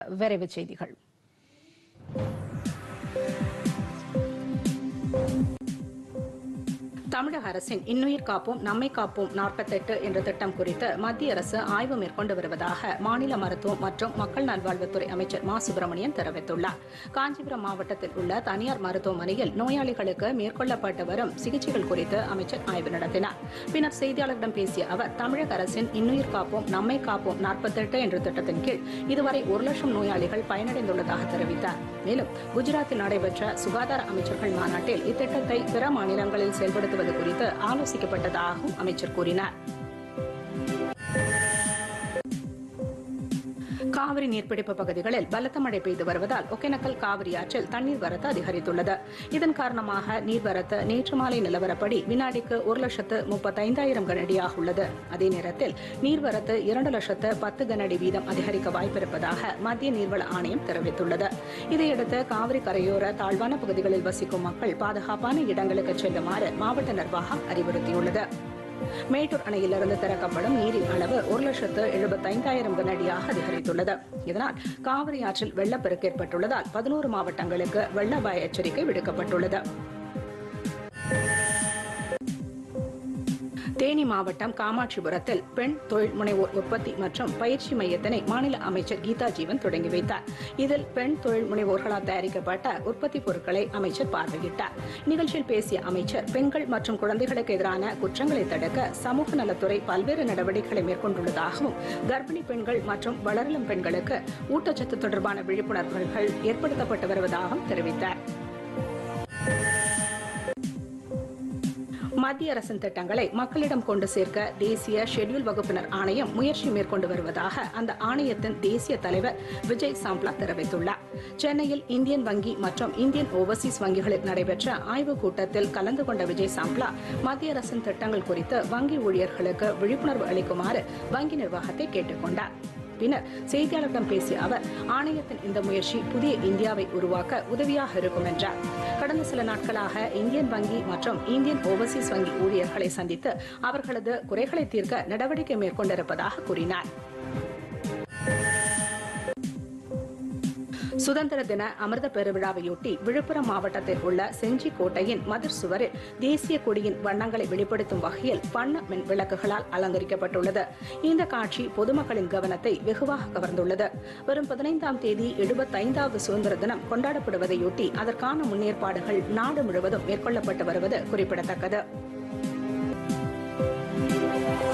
விரைவு செய்திகள் தமிழக அரசின் இன்னுயிர் காப்போம் நம்மை காப்போம் நாற்பத்தெட்டு என்ற திட்டம் குறித்து மத்திய அரசு ஆய்வு மேற்கொண்டு வருவதாக மாநில மருத்துவம் மற்றும் மக்கள் நல்வாழ்வுத்துறை அமைச்சர் மா சுப்பிரமணியன் தெரிவித்துள்ளார் காஞ்சிபுரம் மாவட்டத்தில் உள்ள தனியார் மருத்துவமனையில் நோயாளிகளுக்கு மேற்கொள்ளப்பட்டு வரும் சிகிச்சைகள் குறித்து அமைச்சர் ஆய்வு நடத்தினார் பின்னர் செய்தியாளர்களிடம் பேசிய அவர் தமிழக அரசின் இன்னுயிர் காப்போம் நம்மை காப்போம் நாற்பத்தெட்டு என்ற திட்டத்தின் கீழ் இதுவரை ஒரு லட்சம் நோயாளிகள் பயனடைந்துள்ளதாக தெரிவித்தார் மேலும் குஜராத்தில் நடைபெற்ற சுகாதார அமைச்சர்கள் மாநாட்டில் இத்திட்டத்தை பிற மாநிலங்களில் செயல்படுத்துவது குறித்து ஆலோசிக்கப்பட்டதாகவும் அமைச்சர் கூறினார் காவிரி நீர்பிடிப்பு பகுதிகளில் பலத்த மழை பெய்து வருவதால் ஒகேனக்கல் காவிரி ஆற்றில் தண்ணீர் வரத்து அதிகரித்துள்ளது இதன் காரணமாக நீர்வரத்து நேற்று மாலை நிலவரப்படி வினாடிக்கு ஒரு லட்சத்து முப்பத்தைந்தாயிரம் கனடியாக உள்ளது அதே நேரத்தில் நீர்வரத்து இரண்டு லட்சத்து பத்து கனடி வீதம் அதிகரிக்க வாய்ப்பிருப்பதாக மத்திய நீர்வள ஆணையம் தெரிவித்துள்ளது இதையடுத்து காவிரி கரையோர தாழ்வான பகுதிகளில் வசிக்கும் மக்கள் பாதுகாப்பான இடங்களுக்கு செல்லுமாறு மாவட்ட நிர்வாகம் அறிவுறுத்தியுள்ளது மேட்டூர் அணையிலிருந்து திறக்கப்படும் நீரின் அளவு ஒரு லட்சத்து எழுபத்தைந்தாயிரம் கனடியாக அதிகரித்துள்ளது இதனால் காவிரி ஆற்றில் வெள்ளப்பெருக்கு ஏற்பட்டுள்ளதால் பதினோரு மாவட்டங்களுக்கு வெள்ள அபாய எச்சரிக்கை விடுக்கப்பட்டுள்ளது தேனி மாவட்டம் காமாட்சிபுரத்தில் பெண் தொழில் முனைவோர் உற்பத்தி மற்றும் பயிற்சி மையத்தினை மாநில அமைச்சர் கீதா ஜீவன் தொடங்கி வைத்தார் இதில் பெண் தொழில் முனைவோர்களால் தயாரிக்கப்பட்ட உற்பத்தி பொருட்களை அமைச்சர் பார்வையிட்டார் நிகழ்ச்சியில் பேசிய அமைச்சர் பெண்கள் மற்றும் குழந்தைகளுக்கு எதிரான குற்றங்களை தடுக்க சமூக நலத்துறை பல்வேறு நடவடிக்கைகளை மேற்கொண்டுள்ளதாகவும் கர்ப்பிணி பெண்கள் மற்றும் வளரிளம் பெண்களுக்கு ஊட்டச்சத்து தொடர்பான விழிப்புணர்வுகள் ஏற்படுத்தப்பட்டு வருவதாகவும் தெரிவித்தார் மத்திய அரசின் திட்டங்களை மக்களிடம் கொண்டு சேர்க்க தேசிய ஷெட்யூல் வகுப்பினர் ஆணையம் முயற்சி மேற்கொண்டு வருவதாக அந்த ஆணையத்தின் தேசிய தலைவர் விஜய் சாம்ப்லா தெரிவித்துள்ளார் சென்னையில் இந்தியன் வங்கி மற்றும் இந்தியன் ஓவர்சீஸ் வங்கிகளில் நடைபெற்ற ஆய்வுக் கூட்டத்தில் கலந்து கொண்ட விஜய் சாம்ப்லா மத்திய அரசின் திட்டங்கள் குறித்து வங்கி ஊழியர்களுக்கு விழிப்புணர்வு அளிக்குமாறு வங்கி நிர்வாகத்தை கேட்டுக் கொண்டார் பின்னர் செய்தியாளர்களிடம் பேசிய அவர் ஆணையத்தின் இந்த முயற்சி புதிய இந்தியாவை உருவாக்க உதவியாக இருக்கும் என்றார் கடந்த சில நாட்களாக இந்தியன் வங்கி மற்றும் இந்தியன் ஓவர்சீஸ் வங்கி ஊழியர்களை சந்தித்து அவர்களது குறைகளை தீர்க்க நடவடிக்கை மேற்கொண்டிருப்பதாக கூறினார் சுதந்திர தின அமிர்த பெருவிழாவையொட்டி விழுப்புரம் மாவட்டத்தில் உள்ள செஞ்சி கோட்டையின் மதிர் சுவரில் தேசிய கொடியின் வண்ணங்களை வெளிப்படுத்தும் வகையில் வண்ண மின் விளக்குகளால் அலங்கரிக்கப்பட்டுள்ளது இந்த காட்சி பொதுமக்களின் கவனத்தை வெகுவாக கவர்ந்துள்ளது வரும் பதினைந்தாம் தேதி எழுபத்தைந்தாவது சுதந்திர தினம் கொண்டாடப்படுவதையொட்டி அதற்கான முன்னேற்பாடுகள் நாடு முழுவதும் மேற்கொள்ளப்பட்டு வருவது குறிப்பிடத்தக்கது